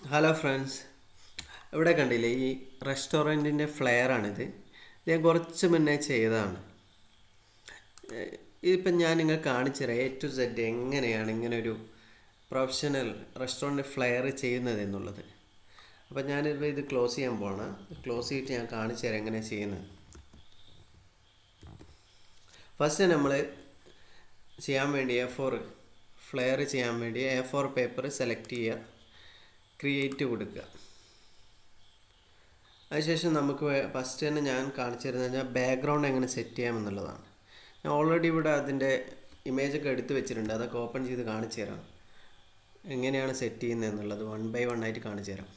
hello friends ഇവിടെ കണ്ടില്ലേ ഈ റെസ്റ്റോറൻറ്റിൻ്റെ ഫ്ലെയറാണിത് ഇത് ഞാൻ കുറച്ച് മുന്നേ ചെയ്തതാണ് ഏഹ് ഇതിപ്പം ഞാൻ നിങ്ങൾ കാണിച്ചു തരാം എ ടു സെഡ് എങ്ങനെയാണ് ഇങ്ങനെ ഒരു പ്രൊഫഷണൽ റെസ്റ്റോറൻറ്റ് ഫ്ലെയർ ചെയ്യുന്നത് എന്നുള്ളത് അപ്പം ഞാനിപ്പോൾ ഇത് ക്ലോസ് ചെയ്യാൻ പോകണം ക്ലോസ് ചെയ്തിട്ട് ഞാൻ കാണിച്ചു തരാം എങ്ങനെയാണ് ചെയ്യുന്നത് ഫസ്റ്റ് നമ്മൾ ചെയ്യാൻ വേണ്ടി എ ഫോർ ഫ്ലെയർ ചെയ്യാൻ വേണ്ടി എ ഫോർ പേപ്പർ സെലക്ട് ചെയ്യുക ക്രിയേറ്റ് കൊടുക്കുക അതിനുശേഷം നമുക്ക് ഫസ്റ്റ് തന്നെ ഞാൻ കാണിച്ചു തരുന്നത് കഴിഞ്ഞാൽ ബാക്ക്ഗ്രൗണ്ട് എങ്ങനെ സെറ്റ് ചെയ്യാമെന്നുള്ളതാണ് ഞാൻ ഓൾറെഡി ഇവിടെ അതിൻ്റെ ഇമേജൊക്കെ എടുത്ത് വെച്ചിട്ടുണ്ട് അതൊക്കെ ഓപ്പൺ ചെയ്ത് കാണിച്ചു തരാം എങ്ങനെയാണ് സെറ്റ് ചെയ്യുന്നത് എന്നുള്ളത് വൺ ബൈ വൺ ആയിട്ട് കാണിച്ചു തരാം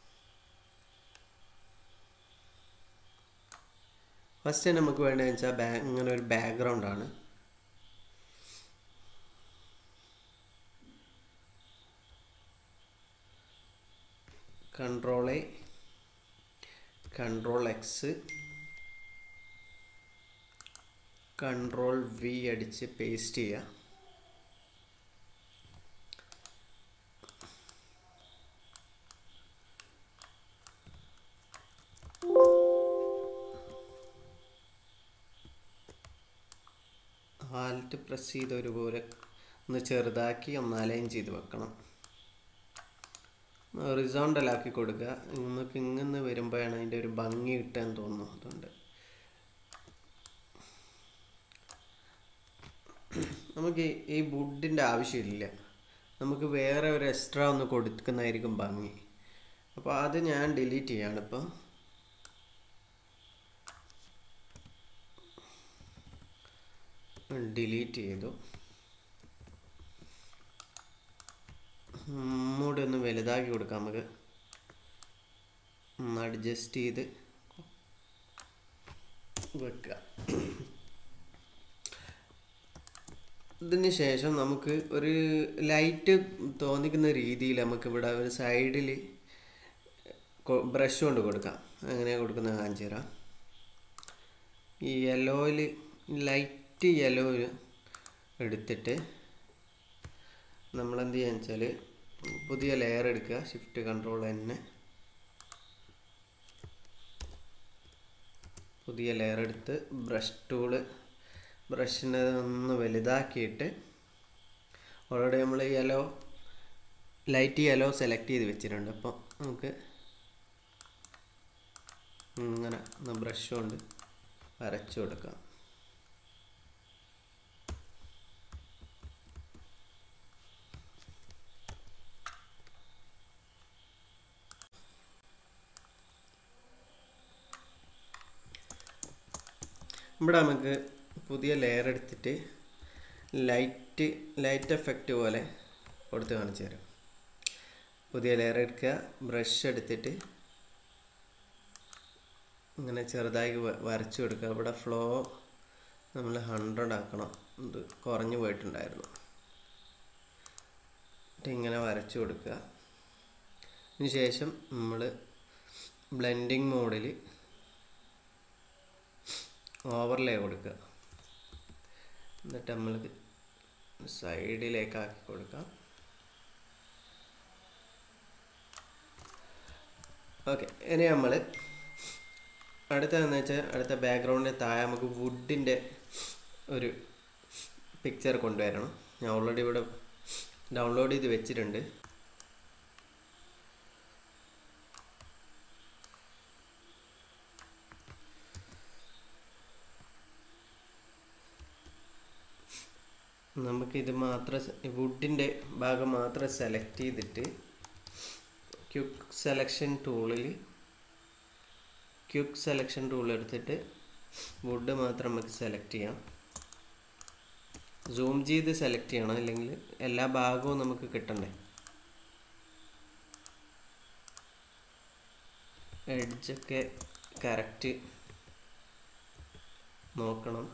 ഫസ്റ്റ് നമുക്ക് വേണ്ടതെന്ന് വെച്ചാൽ ബാ ഇങ്ങനെ ഒരു ബാക്ക്ഗ്രൗണ്ടാണ് control A control X control V അടിച്ച് പേസ്റ്റ് ചെയ്യുക ആൽറ്റ് പ്രസ് ചെയ്ത് ഒരുപോലെ ഒന്ന് ചെറുതാക്കി ഒന്ന് അലൈൻ ചെയ്ത് വെക്കണം റിസോണ്ടലാക്കി കൊടുക്കുക നമുക്ക് ഇങ്ങനെ വരുമ്പോഴാണ് അതിൻ്റെ ഒരു ഭംഗി കിട്ടാൻ തോന്നുന്നു അതുകൊണ്ട് നമുക്ക് ഈ- ഈ വുഡിൻ്റെ ആവശ്യമില്ല നമുക്ക് വേറെ ഒരു എക്സ്ട്രാ ഒന്ന് കൊടുക്കുന്നതായിരിക്കും ഭംഗി അപ്പോൾ അത് ഞാൻ ഡിലീറ്റ് ചെയ്യാണ് ഇപ്പോൾ ഡിലീറ്റ് ചെയ്തു ഒന്നുകൂടി ഒന്ന് വലുതാക്കി കൊടുക്കാം നമുക്ക് ഒന്ന് അഡ്ജസ്റ്റ് ചെയ്ത് വെക്കുക ഇതിന് ശേഷം നമുക്ക് ഒരു ലൈറ്റ് തോന്നിക്കുന്ന രീതിയിൽ നമുക്ക് ഇവിടെ ഒരു സൈഡിൽ ബ്രഷ് കൊണ്ട് കൊടുക്കാം എങ്ങനെയാണ് കൊടുക്കുന്നത് കാണിച്ചു തരാം ഈ യെല്ലോയിൽ ലൈറ്റ് യെല്ലോ എടുത്തിട്ട് നമ്മൾ എന്ത് ചെയ്യാന്ന് വെച്ചാൽ പുതിയ ലെയർ എടുക്കുക ഷിഫ്റ്റ് കൺട്രോൾ തന്നെ പുതിയ ലെയർ എടുത്ത് ബ്രഷ് ടൂള് ബ്രഷിനെ ഒന്ന് വലുതാക്കിയിട്ട് ഓൾറെഡി നമ്മൾ യെല്ലോ ലൈറ്റ് യെല്ലോ സെലക്ട് ചെയ്ത് വെച്ചിട്ടുണ്ട് അപ്പോൾ നമുക്ക് ഇങ്ങനെ ഒന്ന് ബ്രഷ് കൊണ്ട് വരച്ചു കൊടുക്കാം ഇവിടെ നമുക്ക് പുതിയ ലെയർ എടുത്തിട്ട് ലൈറ്റ് ലൈറ്റ് എഫക്റ്റ് പോലെ കൊടുത്ത് കാണിച്ചു തരാം പുതിയ ലെയർ എടുക്കുക ബ്രഷ് എടുത്തിട്ട് ഇങ്ങനെ ചെറുതായി വ- വരച്ചു കൊടുക്കുക ഇവിടെ ഫ്ലോ നമ്മൾ ഹൺഡ്രഡ് ആക്കണം ഇത് കുറഞ്ഞു പോയിട്ടുണ്ടായിരുന്നു എന്നിട്ട് ഇങ്ങനെ വരച്ചു കൊടുക്കുക അതിന് ശേഷം നമ്മൾ ബ്ലെൻഡിങ് മോഡിൽ ഓവർലേ കൊടുക്കുക എന്നിട്ട് നമ്മൾ സൈഡിലേക്ക് ആക്കി കൊടുക്കാം ഓക്കെ ഇനി നമ്മൾ അടുത്തതെന്ന് വെച്ചാൽ അടുത്ത ബാക്ക്ഗ്രൗണ്ടിൻ്റെ താഴെ നമുക്ക് വുഡിൻ്റെ ഒരു പിക്ചർ കൊണ്ടുവരണം ഞാൻ ഓൾറെഡി ഇവിടെ ഡൗൺലോഡ് ചെയ്ത് വെച്ചിട്ടുണ്ട് നമുക്കിത് മാത്രം വുഡിൻ്റെ ഭാഗം മാത്രം സെലക്ട് ചെയ്തിട്ട് ക്യുക്ക് സെലക്ഷൻ ടൂളിൽ ക്യുക്ക് സെലക്ഷൻ ടൂൾ എടുത്തിട്ട് വുഡ് മാത്രം നമുക്ക് സെലക്ട് ചെയ്യാം സൂം ചെയ്ത് സെലക്ട് ചെയ്യണം അല്ലെങ്കിൽ എല്ലാ ഭാഗവും നമുക്ക് കിട്ടണ്ടേ എഡ്ജൊക്കെ കറക്റ്റ് നോക്കണം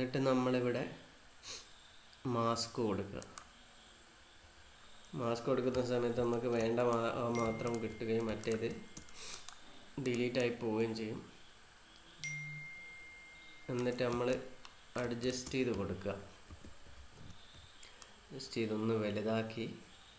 എന്നിട്ട് നമ്മളിവിടെ മാസ്ക് കൊടുക്കുക മാസ്ക് കൊടുക്കുന്ന സമയത്ത് നമുക്ക് വേണ്ട മാ- ആ മാത്രം കിട്ടുകയും മറ്റേത് ഡിലീറ്റ് ആയി പോവുകയും ചെയ്യും എന്നിട്ട് നമ്മൾ അഡ്ജസ്റ്റ് ചെയ്ത് കൊടുക്കുക ജസ്റ്റ് ഇതൊന്ന് വലുതാക്കി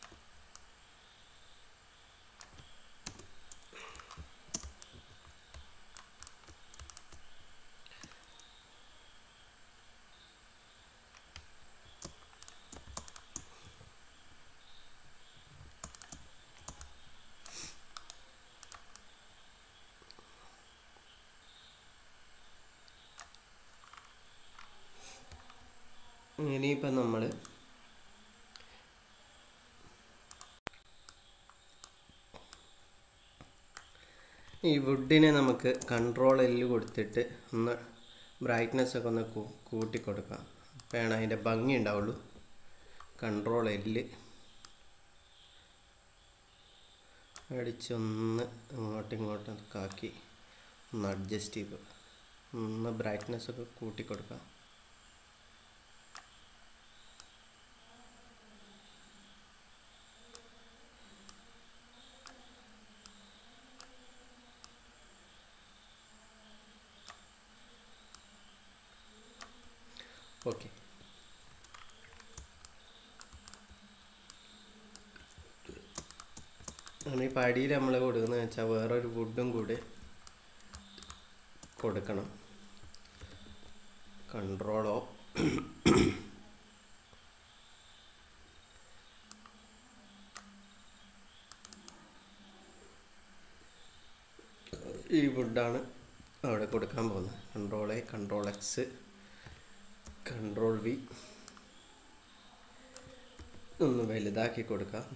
ഇനിയിപ്പം നമ്മൾ ഈ വുഡിനെ നമുക്ക് കൺട്രോൾ എല്ല് കൊടുത്തിട്ട് ഒന്ന് ബ്രൈറ്റ്നെസ് ഒക്കെ ഒന്ന് കൂ- കൂട്ടി കൊടുക്കാം അപ്പോഴാണ് അതിൻ്റെ ഭംഗി ഉണ്ടാവുള്ളൂ കൺട്രോൾ എല്ല് അടിച്ചൊന്ന് അങ്ങോട്ടും ഇങ്ങോട്ടും ഒക്കെ ആക്കി ഒന്ന് അഡ്ജസ്റ്റ് ചെയ്തു ഒന്ന് ബ്രൈറ്റ്നെസ് ഒക്കെ കൂട്ടി കൊടുക്കാം ഓക്കെ ഈ പടിയിൽ നമ്മൾ കൊടുക്കുന്നത് വെച്ചാൽ വേറൊരു വുഡും കൂടി കൊടുക്കണം കൺട്രോളോ ഈ വുഡാണ് അവിടെ കൊടുക്കാൻ പോകുന്നത് control A control X control V ഒന്ന് വലുതാക്കി കൊടുക്കാം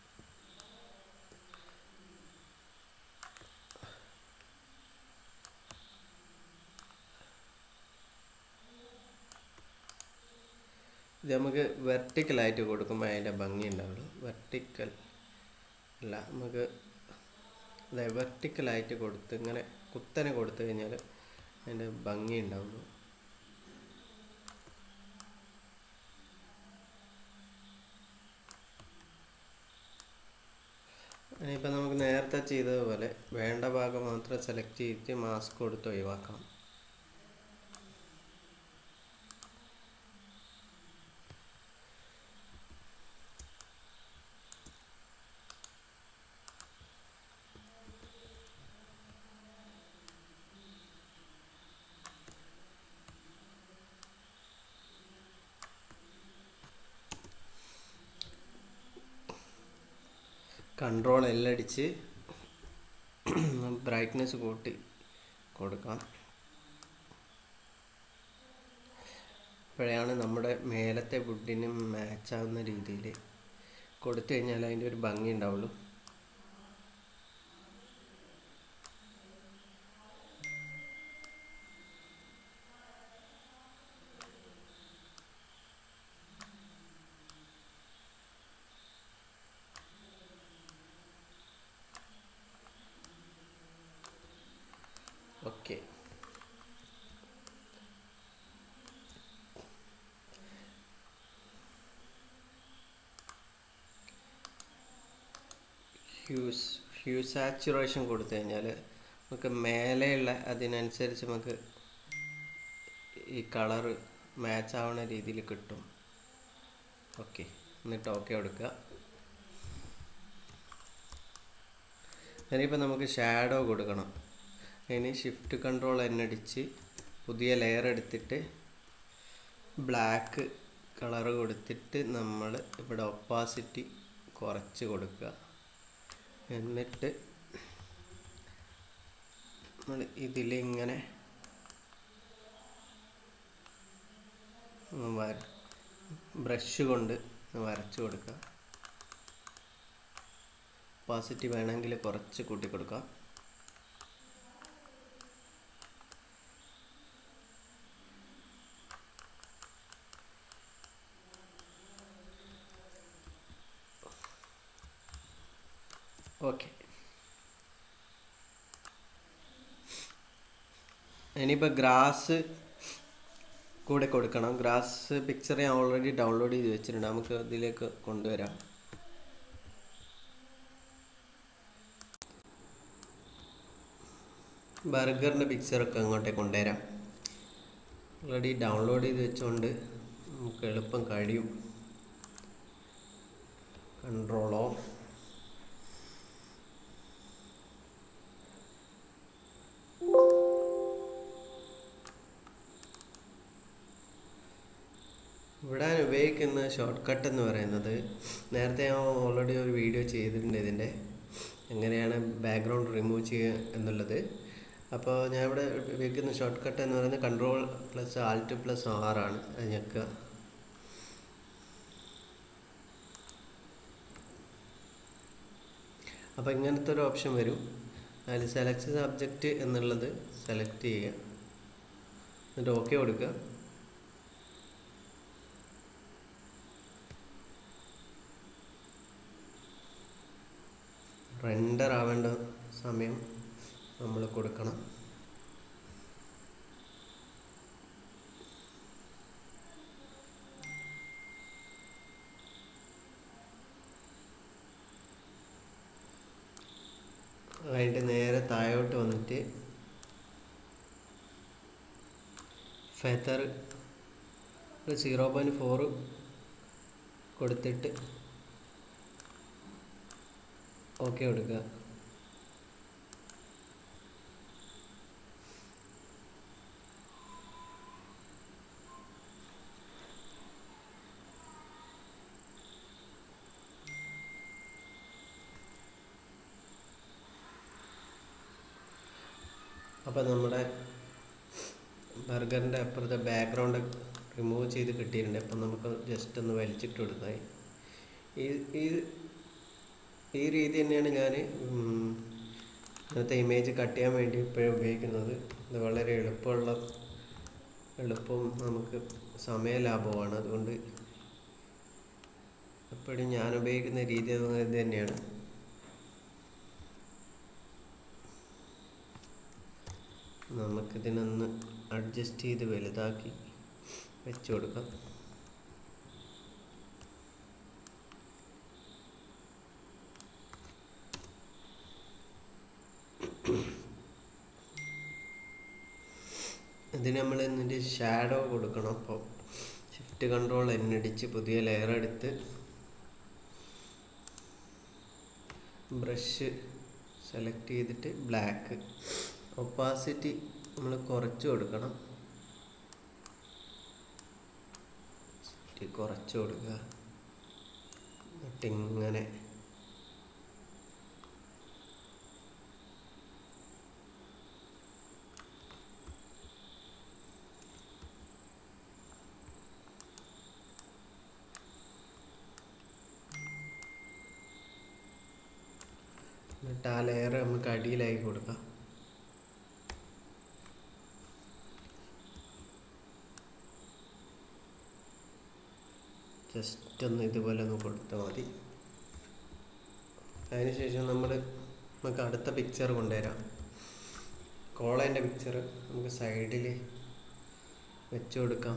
ഇത് നമുക്ക് വെർട്ടിക്കലായിട്ട് കൊടുക്കുമ്പോൾ അതിൻ്റെ ഭംഗി ഉണ്ടാവുള്ളൂ വെർട്ടിക്കൽ അല്ല നമുക്ക് അതെ വെർട്ടിക്കലായിട്ട് കൊടുത്ത് ഇങ്ങനെ കുത്തനെ കൊടുത്തു കഴിഞ്ഞാൽ അതിൻ്റെ ഭംഗി ഉണ്ടാവുള്ളൂ ഇനിയിപ്പോൾ നമുക്ക് നേരത്തെ ചെയ്തതുപോലെ വേണ്ട ഭാഗം മാത്രം സെലക്ട് ചെയ്തിട്ട് മാസ്ക് കൊടുത്ത് ഒഴിവാക്കാം കൺട്രോൾ എല്ലാം അടിച്ച് ബ്രൈറ്റ്നെസ് കൂട്ടി കൊടുക്കാം അപ്പോഴാണ് നമ്മുടെ മേലത്തെ വുഡിന് മാച്ച് ആവുന്ന രീതിയിൽ കൊടുത്തു കഴിഞ്ഞാൽ അതിൻ്റെ ഒരു ഭംഗി ഉണ്ടാവുള്ളൂ ഓക്കെ ഹ്യൂസ് ഹ്യൂ സാച്ചുറേഷൻ കൊടുത്തു കഴിഞ്ഞാൽ നമുക്ക് മേലെയുള്ള അതിനനുസരിച്ച് നമുക്ക് ഈ കളറ് മാച്ച് ആവുന്ന രീതിയിൽ കിട്ടും ഓക്കെ എന്നിട്ട് ഓക്കെ കൊടുക്കുക ഇനിയിപ്പോൾ നമുക്ക് ഷാഡോ കൊടുക്കണം അതിന് ഷിഫ്റ്റ് കൺട്രോൾ തന്നെ അടിച്ച് പുതിയ ലെയർ എടുത്തിട്ട് ബ്ലാക്ക് കളറ് കൊടുത്തിട്ട് നമ്മൾ ഇവിടെ ഒപ്പാസിറ്റി കുറച്ച് കൊടുക്കുക എന്നിട്ട് നമ്മൾ ഇതിലിങ്ങനെ വര ബ്രഷ് കൊണ്ട് വരച്ചു കൊടുക്കുക ഒപ്പാസിറ്റി വേണമെങ്കിൽ കുറച്ച് കൂട്ടി കൊടുക്കാം ഓക്കെ ഇനിയിപ്പോൾ ഗ്രാസ് കൂടെ കൊടുക്കണം ഗ്രാസ് പിക്ചർ ഞാൻ ഓൾറെഡി ഡൗൺലോഡ് ചെയ്ത് വെച്ചിട്ടുണ്ട് നമുക്ക് ഇതിലേക്ക് കൊണ്ടുവരാം ബർഗറിൻ്റെ പിക്ചറൊക്കെ അങ്ങോട്ടേ കൊണ്ടുവരാം ഓൾറെഡി ഡൗൺലോഡ് ചെയ്ത് വെച്ചുകൊണ്ട് നമുക്ക് എളുപ്പം കഴിയും കൺട്രോളോ ഇവിടെ ഞാൻ ഉപയോഗിക്കുന്ന ഷോർട്ട് കട്ട് എന്ന് പറയുന്നത് നേരത്തെ ഞാൻ ഓൾറെഡി ഒരു വീഡിയോ ചെയ്തിട്ടുണ്ട് ഇതിൻ്റെ എങ്ങനെയാണ് ബാക്ക്ഗ്രൗണ്ട് റിമൂവ് ചെയ്യുക എന്നുള്ളത് അപ്പോൾ ഞാൻ ഇവിടെ ഉപയോഗിക്കുന്ന ഷോർട്ട് കട്ട് എന്ന് പറയുന്നത് കൺട്രോൾ പ്ലസ് ആൾട്ട് പ്ലസ് ആറാണ് അത് ഞെക്കുക അപ്പോൾ ഇങ്ങനത്തെ ഒരു ഓപ്ഷൻ വരും അതിൽ സെലക്ട് സബ്ജക്റ്റ് എന്നുള്ളത് സെലക്ട് ചെയ്യുക എന്നിട്ട് ഓക്കെ കൊടുക്കുക റെൻഡർ ആവേണ്ട സമയം നമ്മൾ കൊടുക്കണം അതിൻ്റെ നേരെ താഴോട്ട് വന്നിട്ട് ഫെതർ ഒരു സീറോ പോയിൻറ്റ് ഫോറ് കൊടുത്തിട്ട് ഓക്കെ കൊടുക്കുക അപ്പോൾ നമ്മുടെ ബർഗറിൻ്റെ അപ്പുറത്തെ ബാക്ക്ഗ്രൗണ്ട് റിമൂവ് ചെയ്ത് കിട്ടിയിട്ടുണ്ട് അപ്പം നമുക്ക് ജസ്റ്റ് ഒന്ന് വലിച്ചിട്ട് കൊടുത്താൽ ഈ ഈ ഈ രീതി തന്നെയാണ് ഞാൻ ഇന്നത്തെ ഇമേജ് കട്ട് ചെയ്യാൻ വേണ്ടി ഇപ്പോഴും ഉപയോഗിക്കുന്നത് ഇത് വളരെ എളുപ്പമുള്ള എളുപ്പവും നമുക്ക് സമയ ലാഭമാണ് അതുകൊണ്ട് എപ്പോഴും ഞാൻ ഉപയോഗിക്കുന്ന രീതി ഇത് തന്നെയാണ് നമുക്കിതിനൊന്ന് അഡ്ജസ്റ്റ് ചെയ്ത് വലുതാക്കി വെച്ച് കൊടുക്കാം ഇതിന് നമ്മൾ എന്നിട്ട് ഷാഡോ കൊടുക്കണം അപ്പോൾ ഷിഫ്റ്റ് കൺട്രോൾ എന്നടിച്ച് പുതിയ ലെയർ എടുത്ത് ബ്രഷ് സെലക്ട് ചെയ്തിട്ട് ബ്ലാക്ക് ഒപ്പാസിറ്റി നമ്മൾ കുറച്ച് കൊടുക്കണം കുറച്ച് കൊടുക്കുക എന്നിട്ട് ഇങ്ങനെ എന്നിട്ട് ആ ലെയർ നമുക്ക് അടിയിലായി കൊടുക്കാം ജസ്റ്റ് ഒന്ന് ഇതുപോലെ ഒന്ന് കൊടുത്താൽ മതി അതിനുശേഷം നമ്മൾ നമുക്ക് അടുത്ത പിക്ചർ കൊണ്ടുവരാം കോളേൻ്റെ പിക്ചർ നമുക്ക് സൈഡിൽ വെച്ച് കൊടുക്കാം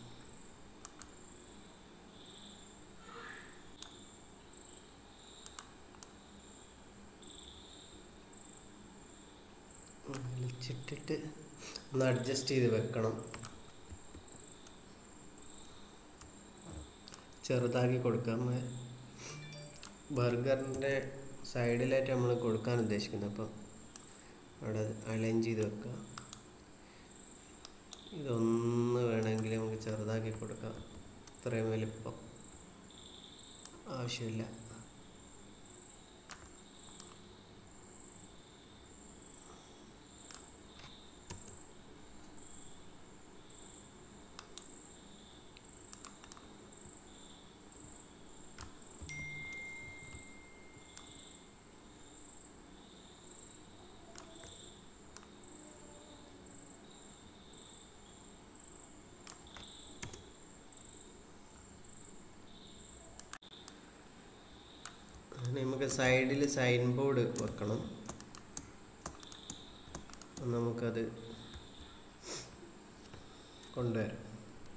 വലിച്ചിട്ടിട്ട് ഒന്ന് അഡ്ജസ്റ്റ് ചെയ്ത് വെക്കണം ചെറുതാക്കി കൊടുക്കാം ബർഗറിൻ്റെ സൈഡിലായിട്ട് നമ്മൾ കൊടുക്കാൻ ഉദ്ദേശിക്കുന്നത് അപ്പോൾ അവിടെ അലൈൻ ചെയ്ത് വെക്കുക ഇതൊന്ന് വേണമെങ്കിൽ നമുക്ക് ചെറുതാക്കി കൊടുക്കാം ഇത്രയും വലിപ്പം ആവശ്യമില്ല നമുക്ക് സൈഡിൽ സൈൻ ബോർഡ് വെക്കണം നമുക്കത് കൊണ്ടുവരാം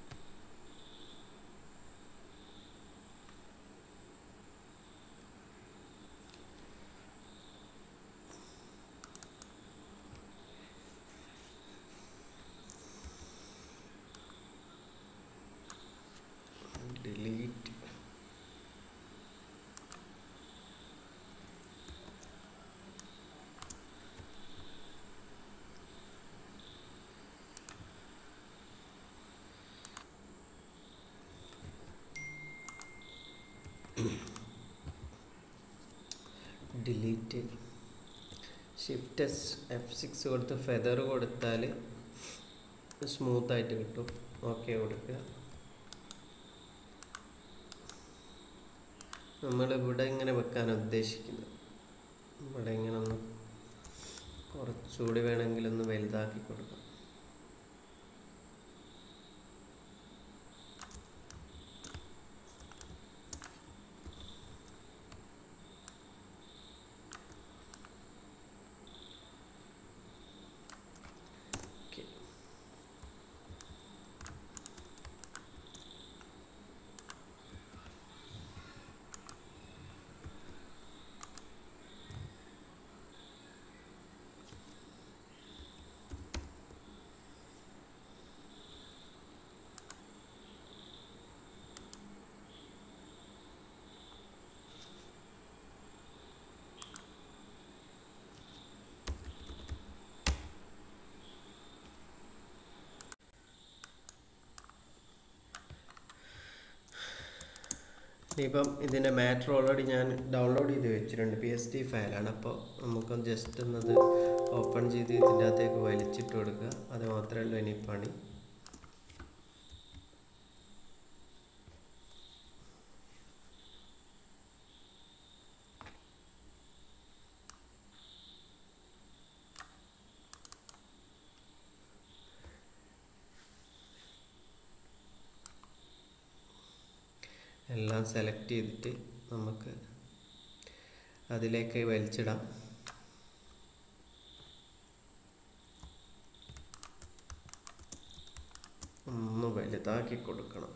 delete shift S F six കൊടുത്ത് ഫെദർ കൊടുത്താൽ സ്മൂത്തായിട്ട് കിട്ടും ഓക്കെ കൊടുക്കുക നമ്മൾ ഇവിടെ ഇങ്ങനെ വെക്കാൻ ഉദ്ദേശിക്കുന്നത് ഇവിടെ ഇങ്ങനെ ഒന്ന് കുറച്ചുകൂടി വേണമെങ്കിൽ ഒന്ന് വലുതാക്കി കൊടുക്കാം ഓക്കെ ഇനിയിപ്പം ഇതിൻ്റെ മാറ്റർ ഓൾറെഡി ഞാൻ ഡൗൺലോഡ് ചെയ്ത് വെച്ചിട്ടുണ്ട് പി എസ് ഡി ഫയലാണ് അപ്പോൾ നമുക്ക് ജസ്റ്റ് ഒന്നത് ഓപ്പൺ ചെയ്ത് ഇതിൻ്റെ അകത്തേക്ക് വലിച്ചിട്ട് കൊടുക്കുക അത് മാത്രമേ ഉള്ളൂ ഇനി പണി എല്ലാം സെലക്ട് ചെയ്തിട്ട് നമുക്ക് അതിലേക്ക് വലിച്ചിടാം ഒന്ന് വലുതാക്കി കൊടുക്കണം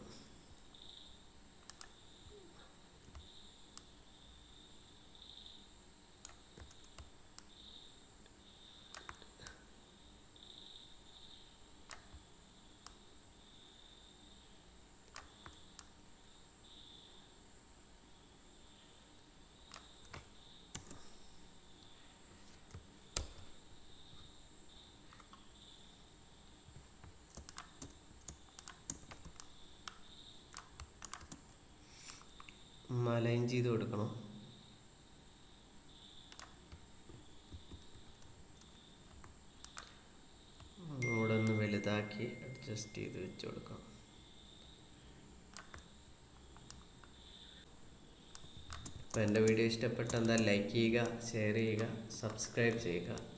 ഒന്ന് അലൈൻ ചെയ്ത് കൊടുക്കണം ഇവിടെ ഒന്ന് വലുതാക്കി അഡ്ജസ്റ്റ് ചെയ്ത് വെച്ച് കൊടുക്കാം അപ്പോൾ എൻ്റെ വീഡിയോ ഇഷ്ടപ്പെട്ട എന്താ ലൈക്ക് ചെയ്യുക ഷെയർ ചെയ്യുക സബ്സ്ക്രൈബ് ചെയ്യുക